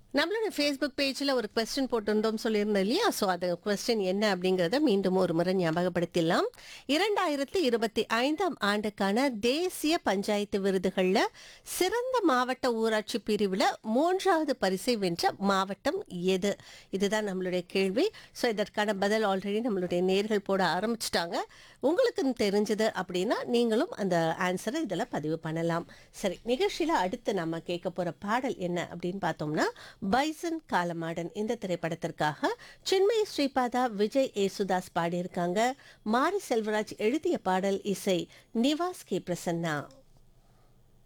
நம்மளோட ஃபேஸ்புக் பேஜில் ஒரு கொஸ்டின் போட்டிருந்தோம் சொல்லியிருந்தோம் இல்லையா ஸோ அது கொஸ்டின் என்ன அப்படிங்கிறத மீண்டும் ஒரு முறை ஞாபகப்படுத்திடலாம் இரண்டாயிரத்தி இருபத்தி ஐந்தாம் ஆண்டுக்கான தேசிய பஞ்சாயத்து விருதுகளில் சிறந்த மாவட்ட ஊராட்சி பிரிவில் மூன்றாவது பரிசை வென்ற மாவட்டம் எது இதுதான் நம்மளுடைய கேள்வி ஸோ இதற்கான பதில் ஆல்ரெடி நம்மளுடைய நேர்கள் போட ஆரம்பிச்சிட்டாங்க உங்களுக்கு தெரிஞ்சது அப்படின்னா நீங்களும் அந்த ஆன்சரை இதில் பதிவு பண்ணலாம் சரி நிகழ்ச்சியில் அடுத்து நம்ம கேட்க போகிற பாடல் என்ன அப்படின்னு பார்த்தோம்னா பைசன் காலமாடன் இந்த திரைப்படத்திற்காக சின்மயி ஸ்ரீபாதா விஜய் ஏசுதாஸ் பாடியிருக்காங்க மாரி செல்வராஜ் எழுதிய பாடல் இசை நிவாஸ் கே பிரசன்னா